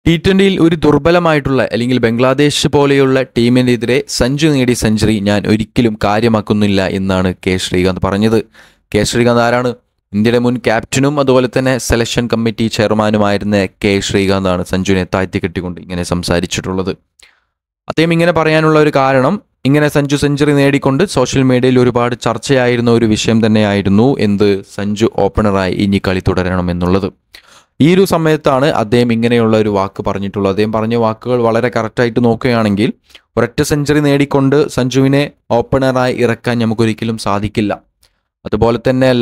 T ട്വൻ്റിയിൽ ഒരു ദുർബലമായിട്ടുള്ള അല്ലെങ്കിൽ ബംഗ്ലാദേശ് പോലെയുള്ള ടീമിനെതിരെ സഞ്ജു നേടിയ സെഞ്ചുറി ഞാൻ ഒരിക്കലും കാര്യമാക്കുന്നില്ല എന്നാണ് കെ ശ്രീകാന്ത് പറഞ്ഞത് കെ ശ്രീകാന്ത് ആരാണ് ഇന്ത്യയുടെ മുൻ ക്യാപ്റ്റനും അതുപോലെ തന്നെ സെലക്ഷൻ കമ്മിറ്റി ചെയർമാനുമായിരുന്ന കെ ശ്രീകാന്താണ് സഞ്ജുവിനെ താഴ്ത്തി കെട്ടിക്കൊണ്ട് ഇങ്ങനെ സംസാരിച്ചിട്ടുള്ളത് അദ്ദേഹം ഇങ്ങനെ പറയാനുള്ള ഒരു കാരണം ഇങ്ങനെ സഞ്ജു സെഞ്ചുറി നേടിക്കൊണ്ട് സോഷ്യൽ മീഡിയയിൽ ഒരുപാട് ചർച്ചയായിരുന്ന ഒരു വിഷയം തന്നെയായിരുന്നു എന്ത് സഞ്ജു ഓപ്പണറായി ഇനി കളി തുടരണം എന്നുള്ളത് ഈ ഒരു സമയത്താണ് അദ്ദേഹം ഇങ്ങനെയുള്ള ഒരു വാക്ക് പറഞ്ഞിട്ടുള്ളത് അദ്ദേഹം പറഞ്ഞ വാക്കുകൾ വളരെ കറക്റ്റായിട്ട് നോക്കുകയാണെങ്കിൽ ഒരൊറ്റ സെഞ്ചുറി നേടിക്കൊണ്ട് സഞ്ജുവിനെ ഓപ്പണറായി ഇറക്കാൻ നമുക്കൊരിക്കലും സാധിക്കില്ല അതുപോലെ തന്നെയല്ല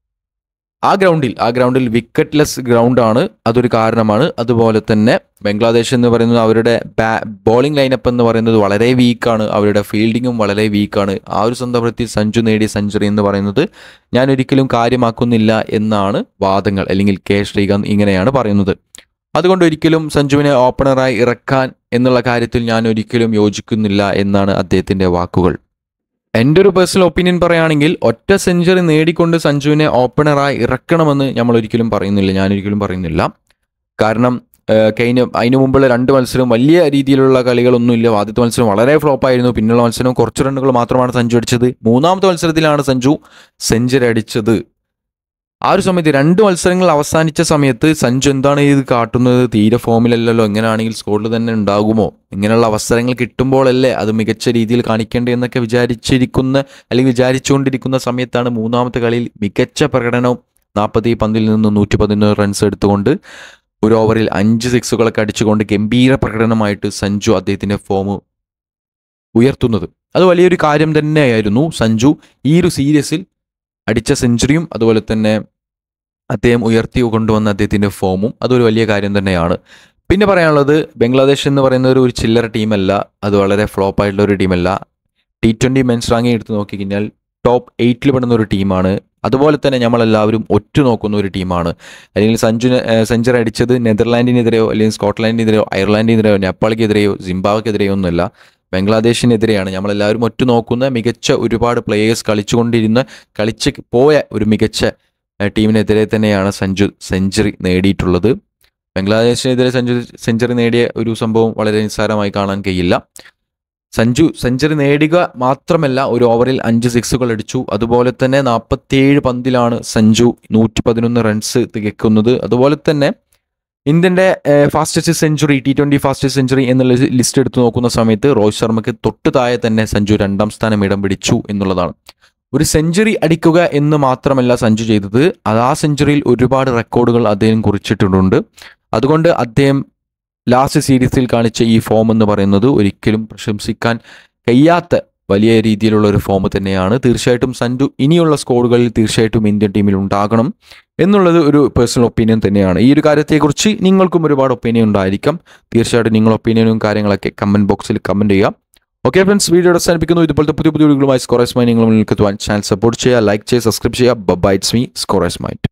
ആ ഗ്രൗണ്ടിൽ ആ ഗ്രൗണ്ടിൽ വിക്കറ്റ്ലെസ് ഗ്രൗണ്ടാണ് അതൊരു കാരണമാണ് അതുപോലെ തന്നെ ബംഗ്ലാദേശ് എന്ന് പറയുന്നത് അവരുടെ ബാ ബോളിംഗ് ലൈനപ്പ് എന്ന് പറയുന്നത് വളരെ വീക്കാണ് അവരുടെ ഫീൽഡിങ്ങും വളരെ വീക്കാണ് ആ ഒരു സന്ദർഭത്തിൽ സഞ്ജു നേടിയ സെഞ്ചുറി എന്ന് പറയുന്നത് ഞാൻ ഒരിക്കലും കാര്യമാക്കുന്നില്ല എന്നാണ് വാദങ്ങൾ അല്ലെങ്കിൽ കെ ശ്രീകാന്ത് ഇങ്ങനെയാണ് പറയുന്നത് അതുകൊണ്ട് ഒരിക്കലും സഞ്ജുവിനെ ഓപ്പണറായി ഇറക്കാൻ എന്നുള്ള കാര്യത്തിൽ ഞാൻ ഒരിക്കലും യോജിക്കുന്നില്ല എന്നാണ് അദ്ദേഹത്തിൻ്റെ വാക്കുകൾ എൻ്റെ ഒരു പേഴ്സണൽ ഒപ്പീനിയൻ പറയുകയാണെങ്കിൽ ഒറ്റ സെഞ്ചുറി നേടിക്കൊണ്ട് സഞ്ജുവിനെ ഓപ്പണറായി ഇറക്കണമെന്ന് നമ്മൾ ഒരിക്കലും പറയുന്നില്ല ഞാൻ ഒരിക്കലും പറയുന്നില്ല കാരണം ഏഹ്, കഴിഞ്ഞ അതിന് മുമ്പുള്ള രണ്ട് മത്സരം വലിയ രീതിയിലുള്ള കളികളൊന്നുമില്ല ആദ്യത്തെ മത്സരം വളരെ ഫ്ലോപ്പായിരുന്നു പിന്നുള്ള മത്സരം കുറച്ച് റണ്ണുകൾ മാത്രമാണ് സഞ്ജു അടിച്ചത് മൂന്നാമത്തെ മത്സരത്തിലാണ് സഞ്ജു സെഞ്ചുറി അടിച്ചത് ആ ഒരു സമയത്ത് രണ്ട് മത്സരങ്ങൾ അവസാനിച്ച സമയത്ത് സഞ്ജു എന്താണ് ഇത് കാട്ടുന്നത് തീരെ ഫോമിലല്ലല്ലോ എങ്ങനെയാണെങ്കിൽ സ്കോഡിൽ തന്നെ ഉണ്ടാകുമോ ഇങ്ങനെയുള്ള അവസരങ്ങൾ കിട്ടുമ്പോഴല്ലേ അത് മികച്ച രീതിയിൽ കാണിക്കേണ്ടത് എന്നൊക്കെ വിചാരിച്ചിരിക്കുന്ന അല്ലെങ്കിൽ വിചാരിച്ചുകൊണ്ടിരിക്കുന്ന സമയത്താണ് മൂന്നാമത്തെ കളിയിൽ മികച്ച പ്രകടനവും നാൽപ്പത്തി പന്തിൽ നിന്ന് നൂറ്റി പതിനൊന്ന് റൺസ് എടുത്തുകൊണ്ട് ഒരു ഓവറിൽ അഞ്ച് സിക്സുകളൊക്കെ അടിച്ചുകൊണ്ട് ഗംഭീര പ്രകടനമായിട്ട് സഞ്ജു അദ്ദേഹത്തിൻ്റെ ഫോം ഉയർത്തുന്നത് അത് വലിയൊരു കാര്യം തന്നെയായിരുന്നു സഞ്ജു ഈ ഒരു സീരീസിൽ അടിച്ച സെഞ്ചുറിയും അതുപോലെ തന്നെ അദ്ദേഹം ഉയർത്തി കൊണ്ടുവന്ന അദ്ദേഹത്തിൻ്റെ ഫോമും അതൊരു വലിയ കാര്യം തന്നെയാണ് പിന്നെ പറയാനുള്ളത് ബംഗ്ലാദേശ് എന്ന് പറയുന്ന ഒരു ഒരു ചില്ലറ ടീമല്ല അത് വളരെ ഫ്ലോപ്പ് ആയിട്ടുള്ള ഒരു ടീമല്ല ടി ട്വൻ്റി മെൻസ് റാങ്കിങ് എടുത്ത് നോക്കിക്കഴിഞ്ഞാൽ ടോപ്പ് എയ്റ്റിൽ പെടുന്ന ഒരു ടീമാണ് അതുപോലെ തന്നെ നമ്മളെല്ലാവരും ഒറ്റ നോക്കുന്ന ഒരു ടീമാണ് അല്ലെങ്കിൽ സഞ്ജു സെഞ്ചുറി അടിച്ചത് നെതർലാൻഡിനെതിരെയോ അല്ലെങ്കിൽ സ്കോട്ട്ലാൻഡിനെതിരെയോ അയർലാൻഡിനെതിരെയോ നേപ്പാളിക്കെതിരെയോ സിംബാബ്വെക്കെതിരെയോ ഒന്നുമല്ല ബംഗ്ലാദേശിനെതിരെയാണ് നമ്മളെല്ലാവരും ഒറ്റ നോക്കുന്ന മികച്ച ഒരുപാട് പ്ലേയേഴ്സ് കളിച്ചുകൊണ്ടിരുന്ന കളിച്ച് പോയ ഒരു മികച്ച ഏഹ്, ടീമിനെതിരെ തന്നെയാണ് സഞ്ജു സെഞ്ചുറി നേടിയിട്ടുള്ളത് ബംഗ്ലാദേശിനെതിരെ സഞ്ജു സെഞ്ചുറി നേടിയ ഒരു സംഭവം വളരെ നിസ്സാരമായി കാണാൻ കഴിയില്ല സഞ്ജു സെഞ്ചുറി നേടുക മാത്രമല്ല ഒരു ഓവറിൽ അഞ്ച് സിക്സുകൾ അടിച്ചു അതുപോലെ തന്നെ നാൽപ്പത്തിയേഴ് പന്തിലാണ് സഞ്ജു നൂറ്റി പതിനൊന്ന് റൺസ് തികക്കുന്നത് അതുപോലെ തന്നെ ഇന്ത്യൻ്റെ fastest century T twenty fastest century എന്നുള്ള ലിസ്റ്റ് എടുത്ത് നോക്കുന്ന സമയത്ത് രോഹിത് ശർമ്മയ്ക്ക് തൊട്ട് താഴെ തന്നെ സഞ്ജു രണ്ടാം സ്ഥാനം ഇടം പിടിച്ചു എന്നുള്ളതാണ് ഒരു സെഞ്ചുറി അടിക്കുക എന്ന് മാത്രമല്ല സഞ്ജു ചെയ്തത് അത് ആ സെഞ്ചുറിയിൽ ഒരുപാട് റെക്കോർഡുകൾ അദ്ദേഹം കുറിച്ചിട്ടുണ്ട് അതുകൊണ്ട് അദ്ദേഹം ലാസ്റ്റ് സീരീസിൽ കാണിച്ച ഈ ഫോം എന്ന് പറയുന്നത് ഒരിക്കലും പ്രശംസിക്കാൻ കഴിയാത്ത വലിയ രീതിയിലുള്ള ഒരു ഫോം തന്നെയാണ് തീർച്ചയായിട്ടും സഞ്ജു ഇനിയുള്ള സ്കോഡുകളിൽ തീർച്ചയായിട്ടും ഇന്ത്യൻ ടീമിൽ ഉണ്ടാകണം എന്നുള്ളത് ഒരു പേഴ്സണൽ ഒപ്പീനിയൻ തന്നെയാണ് ഈ ഒരു കാര്യത്തെക്കുറിച്ച് നിങ്ങൾക്കും ഒരുപാട് ഒപ്പീനിയൻ ഉണ്ടായിരിക്കാം തീർച്ചയായിട്ടും നിങ്ങൾ ഒപ്പീനിയനും കാര്യങ്ങളൊക്കെ കമൻറ്റ് ബോക്സിൽ കമൻറ്റ് ചെയ്യുക ഓക്കെ ഫ്രണ്ട്സ് വീഡിയോ അവസാനിപ്പിക്കുന്നു ഇതുപോലത്തെ പുതിയ പുതിയ വീഡിയോകളുമായി സ്കോറസ് മൈ നിങ്ങൾ മുന്നിൽ എത്തുവാൻ ചാനൽ സപ്പോർട്ട് ചെയ്യുക ലൈക്ക് ചെയ്യുക സബ്സ്ക്രൈബ് ചെയ്യുക ബൈറ്റ്സ് മീ സ്കോറസ് മൈറ്റ്